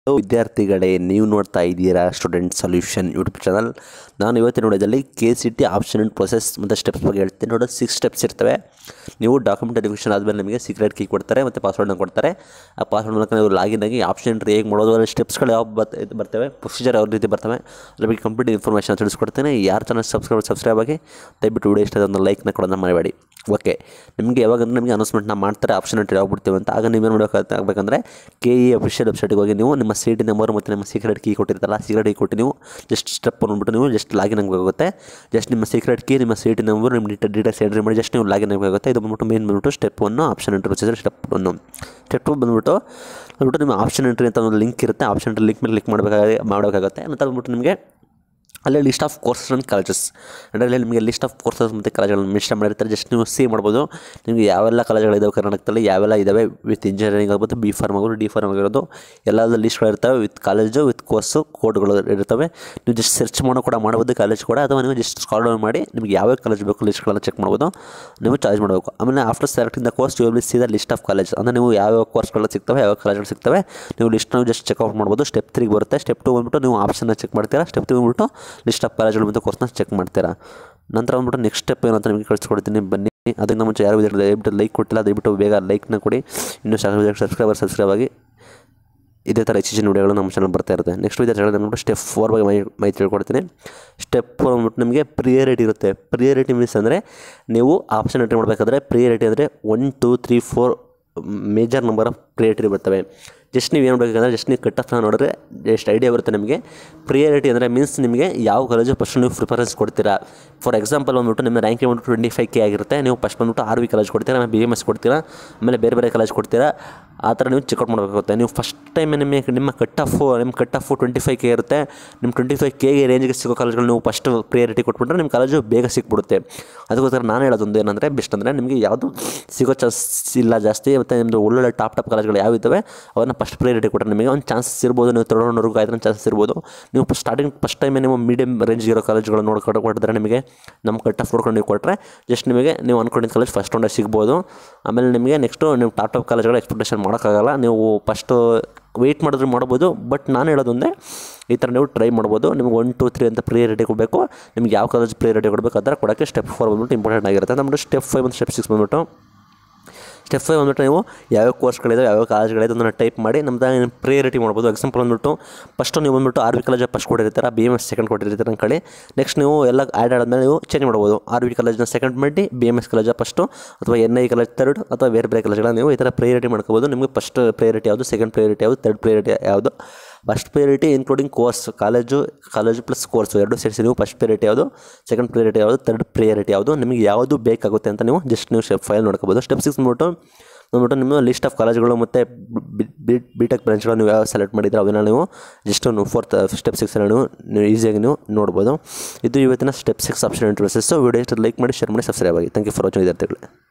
hello ವಿದ್ಯಾರ್ಥಿಗಳೇ ನೀವು ನೋಡ್ತಾ ಇದ್ದೀರಾ ಸ್ಟೂಡೆಂಟ್ ಸೊಲ್ಯೂಷನ್ ಯೂಟ್ಯೂಬ್ ಚಾನಲ್ ನಾನು ಇವತ್ತಿನ ವಿಡಿಯೋದಲ್ಲಿ K C T option and process ಮತ್ತು ಸ್ಟೆಪ್ಸ್ ಬಗ್ಗೆ ಹೇಳ್ತೀನಿ ನೋಡೋ ಸಿಕ್ಸ್ ಸ್ಟೆಪ್ಸ್ ಇರ್ತವೆ ನೀವು ಡಾಕ್ಯುಮೆಂಟ್ ವೆರಿಫಿಕೇಷನ್ ಆದಮೇಲೆ ನಿಮಗೆ ಸೀಕ್ರೆಟ್ ಕೀ ಕೊಡ್ತಾರೆ ಮತ್ತು ಪಾಸ್ವರ್ಡ್ನ ಕೊಡ್ತಾರೆ ಆ ಪಾಸ್ವರ್ಡ್ ಮೂಲಕ ನೀವು ಲಾಗಿನ್ ಆಗಿ ಆಪ್ಷನ್ ಎಂಟ್ರಿ ಹೇಗೆ ಮಾಡೋದು ಅದರ ಸ್ಟೆಪ್ಸ್ಗಳು ಯಾವ ಬತ್ ಇದು ಬರ್ತವೆ ಪ್ರೊಸೀಜರ್ ಯಾವ ರೀತಿ ಬರ್ತವೆ ಅದ್ರ ಬಗ್ಗೆ ಕಂಪ್ಲೀಟ್ ಇನ್ಫಾರ್ಮೇಷನ್ ತಿಳಿಸ್ಕೊಡ್ತೇನೆ ಯಾರು ಚಾನಲ್ ಸಬ್ಸ್ಕ್ರೈಬ್ ಸಬ್ಸ್ಕ್ರೈಬ್ ಆಗಿ ದಯವಿಟ್ಟು ವಿಡಿಯೋ ಇಷ್ಟ ಒಂದು ಲೈಕ್ನ ಕೊಡೋದನ್ನ ಮಾಡಬೇಡಿ ಓಕೆ ನಿಮಗೆ ಯಾವಾಗಂದ್ರೆ ನಿಮಗೆ ಅನೌನ್ಸ್ಮೆಂಟ್ನ ಮಾಡ್ತಾರೆ ಆಪ್ಷನ್ ಎಂಟ್ರಿ ಆಗ್ಬಿಡ್ತೀವಿ ಅಂತ ಆಗ ನೀವೇನು ಮಾಡಬೇಕು ಆಗಬೇಕಂದ್ರೆ ಕೆ ಇ ಅಫಿಷಿಯಲ್ ವೆಬ್ಸೈಟ್ಗೆ ಹೋಗಿ ನೀವು ನಿಮ್ಮ ಸಿ ಟಿ ನಂಬರ್ ಮತ್ತು ನಿಮ್ಮ ಸೀಕ್ರೆಟ್ ಕೀ ಕೊಟ್ಟಿರ್ತಾರಲ್ಲ ಸೀಕ್ರೆಟ್ ಕೀ ಕೊಟ್ಟು ನೀವು ಜಸ್ಟ್ ಸ್ಟೆಪ್ ಬಂದ್ಬಿಟ್ಟು ನೀವು ಜಸ್ಟ್ ಲಾಗಿನ್ ಆಗಬೇಕಾಗುತ್ತೆ ಜಸ್ಟ್ ನಿಮ್ಮ ಸೀಕ್ರೆಟ್ ಕೀ ನಿಮ್ಮ ಸಿ ಟಿ ನಂಬರ್ ನಿಮ್ಮ ಡೀಟೇಲ್ ಡೀಟೇಲ್ಸ್ ಎಂಟ್ರಿ ಮಾಡಿ ಜಸ್ಟ್ ನೀವು ಲಾಗಿನ್ ಆಗಬೇಕಾಗುತ್ತೆ ಇದು ಬಂದ್ಬಿಟ್ಟು ಮೇನ್ ಬಂದ್ಬಿಟ್ಟು step one option entry procedure step one step two ಬಂದ್ಬಿಟ್ಟು ಬಂದ್ಬಿಟ್ಟು ನಿಮ್ಮ ಆಪ್ಷನ್ ಎಂಟ್ರಿ ಅಂತ ಒಂದು ಲಿಂಕ್ ಇರುತ್ತೆ ಆಪ್ಷನ್ ಎಂಟ್ರಿ ಲಿಂಕ್ ಮೇಲೆ ಕ್ಲಿಕ್ ಮಾಡಬೇಕಾಗಿ ಮಾಡಬೇಕಾಗುತ್ತೆ ನಂತರ ಬಂದ್ಬಿಟ್ಟು ನಿಮಗೆ ಅಲ್ಲೇ list of courses and colleges ಅದರಲ್ಲಿ ನಿಮಗೆ ಲಿಸ್ಟ್ ಆಫ್ ಕೋರ್ಸಸ್ ಮತ್ತು ಕಾಲೇಜ್ಗಳನ್ನು ಮಿಶ್ರ ಮಾಡಿರ್ತಾರೆ ಜಸ್ಟ್ ನೀವು ಸಿ ಮಾಡ್ಬೋದು ನಿಮಗೆ ಯಾವೆಲ್ಲ ಕಾಲೇಜ್ಗಳಿದಾವೆ ಕರ್ನಾಟಕದಲ್ಲಿ ಯಾವೆಲ್ಲ ಇದ್ದಾವೆ ವಿತ್ ಇಂಜಿನಿಯರಿಂಗ್ ಆಗ್ಬೋದು ಬಿ ಫಾರ್ಮ್ ಆಗ್ಬೋದು ಡಿ ಫಾರ್ಮ್ ಆಗಿರೋದು ಎಲ್ಲ ಲಿಸ್ಟ್ಗಳಿರ್ತವೆ ವಿತ್ ಕಾಲೇಜು ವಿತ್ ಕೋರ್ಸು ಕೋಡ್ಗಳು ಇರ್ತವೆ ನೀವು ಜಸ್ಟ್ ಸರ್ಚ್ ಮಾಡೋ ಕೂಡ ಮಾಡ್ಬೋದು ಕಾಲೇಜ್ ಕೂಡ ಅಥವಾ ನೀವು ಜಸ್ಟ್ ಸ್ಕಾಲ್ ಡೌನ್ ಮಾಡಿ ನಿಮಗೆ ಯಾವ್ಯಾವ ಕಾಲೇಜ್ ಬೇಕು ಲಿಸ್ಟ್ಗಳನ್ನು ಚೆಕ್ ಮಾಡ್ಬೋದು ನೀವು ಚಾರ್ಜ್ ಮಾಡಬೇಕು ಆಮೇಲೆ after selecting the course you will see the list of college ಅಂದರೆ ನೀವು ಯಾವ್ಯಾವ ಕೋರ್ಸ್ಗಳು ಸಿಗ್ತವೆ ಯಾವ ಕಾಲೇಜ್ಗಳು ಸಿಗ್ತವೆ ನೀವು ಲಿಸ್ಟ್ನ ಜಸ್ಟ್ ಚೆಕ್ಔಟ್ ಮಾಡ್ಬೋದು ಸ್ಟೆಪ್ ತ್ರೀಗೆ ಬರುತ್ತೆ ಸ್ಟೆಪ್ ಟು ಬಂದ್ಬಿಟ್ಟು ನೀವು ಆಪ್ಷನ್ನ ಚೆಕ್ ಮಾಡ್ತೀರಾ ಸ್ಟೆಪ್ ತ್ರೀ ಬಂದ್ಬಿಟ್ಟು ಲಿಸ್ಟ್ ಆಫ್ ಕಾಲೇಜ್ಗಳು ಮತ್ತು ಕೋರ್ಸ್ನ ಚೆಕ್ ಮಾಡ್ತೀರಾ ನಂತರ ಬಂದ್ಬಿಟ್ಟು ನೆಕ್ಸ್ಟ್ ಸ್ಟೆಪ್ ಏನಂತ ನಿಮಗೆ ಕಳಿಸ್ಕೊಡ್ತೀನಿ ಬನ್ನಿ ಅದಕ್ಕಿಂತ ಮುಂಚೆ ಯಾರು ವಿದ್ಯಾರ್ಥಿ ದಯವಿಟ್ಟು ಲೈಕ್ ಕೊಟ್ಟಿಲ್ಲ ದಯವಿಟ್ಟು ಬೇಗ ಲೈಕ್ನ ಕೊಡಿ ಇನ್ನೂ ಸಾಕು ಸಬ್ಸ್ಕ್ರೈಬರ್ ಸಬ್ಸ್ಕ್ರೈಬ್ ಆಗಿ ಇದೇ ಥರ ಹೆಚ್ಚಿನ ವಿಡಿಯೋಗಳು ನಮ್ಮ ಚಾನಲ್ ಬರ್ತಾ ಇರುತ್ತೆ ನೆಕ್ಸ್ಟ್ ವಿದ್ಯಾರ್ಥಿಗಳು ಬಂದ್ಬಿಟ್ಟು ಸ್ಟೆಪ್ ಫೋರ್ ಬಗ್ಗೆ ಮೈ ಮಾಹಿತಿ ತಿಳ್ಕೊಡ್ತೀನಿ ಸ್ಟೆಪ್ ಫೋರ್ ಬಂದ್ಬಿಟ್ಟು ನಿಮಗೆ ಪ್ರಿಯಾರಿಟಿ ಇರುತ್ತೆ ಪ್ರಿಯಾರಿಟಿ ಮೀನ್ಸ್ ಅಂದರೆ ನೀವು ಆಪ್ಷನ್ ಎಂಟ್ರಿ ಮಾಡಬೇಕಾದ್ರೆ ಪ್ರಿಯಾರಿಟಿ ಅಂದರೆ one two three four major number of priority ಬರ್ತವೆ ಜಸ್ಟ್ ನೀವು ಏನು ಮಾಡಬೇಕಂದ್ರೆ ಜಸ್ಟ್ ನೀವು ಕಟ್ ಆಫ್ನ ನೋಡಿದ್ರೆ ಎಷ್ಟು ಐಡಿಯಾ ಬರುತ್ತೆ ನಿಮಗೆ ಪ್ರಿಯಾರಿಟಿ ಅಂದರೆ ಮೀನ್ಸ್ ನಿಮಗೆ ಯಾವ ಕಾಲೇಜು ಫಸ್ಟ್ ನೀವು ಪ್ರಿಫರೆನ್ಸ್ ಕೊಡ್ತೀರಾ ಫಾರ್ ಎಕ್ಸಾಂಪಲ್ ಬಂದ್ಬಿಟ್ಟು ನಿಮ್ಮ ರ್ಯಾಂಕಿಂಗ್ ಬಂದ್ಬಿಟ್ಟು ಟ್ವೆಂಟಿ ಫೈವ್ ಕೆ ಆಗಿರುತ್ತೆ ನೀವು ಫಸ್ಟ್ ಬಂದ್ಬಿಟ್ಟು ಆರ್ ವಿ ಕಾಲೇಜ್ ಕೊಡ್ತೀರಾ ಆಮೇಲೆ ಬಿ ಎಮ್ ಎಸ್ ಕೊಡ್ತೀರಾ ಆಮೇಲೆ ಬೇರೆ ಬೇರೆ ಕಾಲೇಜ್ ಕೊಡ್ತೀರಾ ಆ ಥರ ನೀವು ಚೆಕ್ಔಟ್ ಮಾಡಬೇಕಾಗುತ್ತೆ ನೀವು ಫಸ್ಟ್ ಟೈಮ್ ನಿಮಗೆ ನಿಮ್ಮ ಕಟ್ ಆಫು ನಿಮ್ಮ cut off twenty five K ಇರುತ್ತೆ ನಿಮ್ಮ ಟ್ವೆಂಟಿ ಫೈವ್ ಕೆಗೆ ರೇಂಜ್ಗೆ ಸಿಗೋ ಕಾಲೇಜ್ಗಳು ನೀವು ಫಸ್ಟ್ ಪ್ರಿಯಾರಿಟಿ ಕೊಟ್ಬಿಟ್ರೆ ನಿಮ್ಮ ಕಾಲೇಜು ಬೇಗ ಸಿಕ್ಬಿಡುತ್ತೆ ಅದಕ್ಕೋಸ್ಕರ ನಾನು ಹೇಳೋದೊಂದು ಏನಂದರೆ ಬೆಸ್ಟ್ ಅಂದರೆ ನಿಮಗೆ ಯಾವುದು ಸಿಗೋ ಚಾನ್ಸ್ ಇಲ್ಲ ಜಾಸ್ತಿ ಮತ್ತು ನಿಮ್ಮದು ಒಳ್ಳೊಳ್ಳೆ ಟಾಪ್ ಟಾಪ್ ಕಾಲೇಜ್ಗಳು ಯಾವ ಇದ್ದಾವೆ ಅವನ್ನ ಫಸ್ಟ್ ಪ್ರಿಯಾರಿಟಿ ಕೊಟ್ಟರೆ ನಿಮಗೆ ಒಂದು ಚಾನ್ಸಸ್ ಇರ್ಬೋದು ನೀವು ತೊಗೊಂಡವ್ರಿಗೆ ಆಯ್ತು ಚಾನ್ಸಸ್ ಇರ್ಬೋದು ನೀವು ಸ್ಟಾರ್ಟಿಂಗ್ ಫಸ್ಟ್ ಟೈಮೇ ನೀವು ಮೀಡಿಯಮ್ ರೇಂಜ್ ಇರೋ ಕಾಲೇಜ್ಗಳು ನೋಡ್ಕೊಂಡು ಕೊಟ್ಟಿದ್ರೆ ನಿಮಗೆ ನಮ್ಮ ಕಟ್ ಆಫ್ ನೋಡ್ಕೊಂಡು ನೀವು ಕೊಟ್ಟರೆ ಜಸ್ಟ್ ನಿಮಗೆ ನೀವು ಅಂದ್ಕೊಂಡಿದ್ದ ಕಾಲೇಜ್ ಫಸ್ಟ್ ರೌಂಡಲ್ಲಿ ಸಿಗ್ಬೋದು ಆಮೇಲೆ ನಿಮಗೆ ನೆಕ್ಸ್ಟು ನೀವು ಟಾಪ್ ಟಾಪ್ ಕಾಲೇಜ್ಗಳ ಎಕ್ಸ್ಪೆಕ್ಟೇಷನ್ ಮಾಡೋಕ್ಕಾಗಲ್ಲ ನೀವು ಫಸ್ಟು ವೆಯ್ಟ್ ಮಾಡಿದ್ರೆ ಮಾಡ್ಬೋದು ಬಟ್ ನಾನು ಹೇಳೋದೊಂದೇ ಈ ಥರ ನೀವು ಟ್ರೈ ಮಾಡ್ಬೋದು ನಿಮ್ಗೆ ಒನ್ ಟು ತ್ರೀ ಅಂತ ಪ್ರಿಯಾರಿಟಿ ಕೊಡಬೇಕು ನಿಮ್ಗೆ ಯಾವ ಕಾಲೇಜ್ ಪ್ರಿಯಾರಿಟಿ ಕೊಡಬೇಕು ಆ ಥರ ಕೊಡೋಕ್ಕೆ ಸ್ಟೆಪ್ ಫೋರ್ ಬಂದ್ಬಿಟ್ಟು ಇಂಪಾರ್ಟೆಂಟ್ ಆಗಿರುತ್ತೆ ನಮ್ಮದು ಸ್ಟೆಪ್ ಫೈವ್ ಮತ್ತು ಸ್ಟೆಪ್ ಸಿಕ್ಸ್ ಬಂದ್ಬಿಟ್ಟು ಸ್ಟೆಪ್ ಫೈವ್ ಬಂದ್ಬಿಟ್ಟು ನೀವು ಯಾವ್ಯಾವ ಕೋರ್ಸ್ಗಳಿದೆ ಯಾವ್ಯಾವ ಕಾಲೇಜ್ಗಳಿದೆ ಅದನ್ನು ಟೈಪ್ ಮಾಡಿ ನಮ್ದು ಪ್ರಿಯಾರಿಟಿ ಮಾಡ್ಬೋದು ಎಕ್ಸಾಂಪಲ್ ಬಂದ್ಬಿಟ್ಟು ಫಸ್ಟು ನೀವು ಬಂದ್ಬಿಟ್ಟು ಆರ್ ವಿ ಕಾಲೇಜ್ ಫಸ್ಟ್ ಕೊಟ್ಟಿರ್ತೀರ ಬಿ ಎಮ್ ಎಸ್ ಸೆಕೆಂಡ್ ಕೊಟ್ಟಿರ್ತೀರ ಅಂದ್ಕೊಳ್ಳಿ ನೆಕ್ಸ್ಟ್ ನೀವು ಎಲ್ಲ ಆ್ಯಡ್ ಆದಮೇಲೆ ನೀವು ಚೇಂಜ್ ಮಾಡ್ಬೋದು ಆರ್ ವಿ ಕಾಲೇಜ್ನ ಸೆಕೆಂಡ್ ಮಾಡಿ B M S college first ಅಥವಾ ಎನ್ ಐ ಕಾಲೇಜ್ ತರ್ಡ್ ಅಥವಾ ಬೇರೆ ಬೇರೆ ಕಾಲೇಜ್ಗಳನ್ನ ನೀವು ಈ ಥರ ಪ್ರಿಯಾರಿಟಿ ಮಾಡ್ಕೋಬೋದು ನಿಮಗೆ ಫಸ್ಟ್ ಪ್ರಿಯಾರಿಟಿ ಯಾವುದು ಸೆಕೆಂಡ್ ಪ್ರಿಯಾರಿಟಿ ಯಾವುದು ತರ್ಡ್ ಪ್ರಿಯಾರಿಟಿ ಯಾವುದು first priority including course college college plus course ಎರಡು ಸೇರಿಸಿ ನೀವು ಫಸ್ಟ್ ಪ್ರಿಯಾರಿಟಿ ಯಾವುದು ಸೆಕೆಂಡ್ ಪ್ರಿಯಾರಿಟಿ ಯಾವುದು ತರ್ಡ್ ಪ್ರಿಯಾರಿಟಿ ಯಾವುದು ನಿಮಗೆ ಯಾವುದು ಬೇಕಾಗುತ್ತೆ ಅಂತ ನೀವು ಜಸ್ಟ್ ನೀವು ಸ್ಟೆಪ್ ಫೈಲ್ ನೋಡ್ಕೋಬೋದು ಸ್ಟೆಪ್ ಸಿಕ್ಸ್ ಬಂದ್ಬಿಟ್ಟು ಬಂದ್ಬಿಟ್ಟು ನಿಮ್ಮ ಲಿಸ್ಟ್ ಆಫ್ ಕಾಲೇಜ್ಗಳು ಮತ್ತು ಬಿ ಟೆಕ್ ಬ್ರಾಂಚ್ಗಳು ನೀವು ಯಾವ ಸೆಲೆಕ್ಟ್ ಮಾಡಿದ್ರೆ ಅವನ್ನ ನೀವು ಜಸ್ಟ್ ನೀವು ಫೋರ್ತ್ ಸ್ಟೆಪ್ ಸಿಕ್ಸ್ ನೀವು ನೀವು ಈಸಿಯಾಗಿ ನೀವು ನೋಡ್ಬೋದು ಇದು ಇವತ್ತಿನ ಸ್ಟೆಪ್ ಸಿಕ್ಸ್ ಆಪ್ಷನ್ ಇಂಟ್ರೆಸಸ್ಸು ವಿಡಿಯೋ ಲೈಕ್ ಮಾಡಿ ಶೇರ್ ಮಾಡಿ ಸಬ್ಸ್ಕ್ರೈಬ್ ಆಗಿ ಥ್ಯಾಂಕ್ ಯು ಫಾರ್ ವಾಚಿಂಗ್ ವಿದ್ಯಾರ್ಥಿಗಳೇ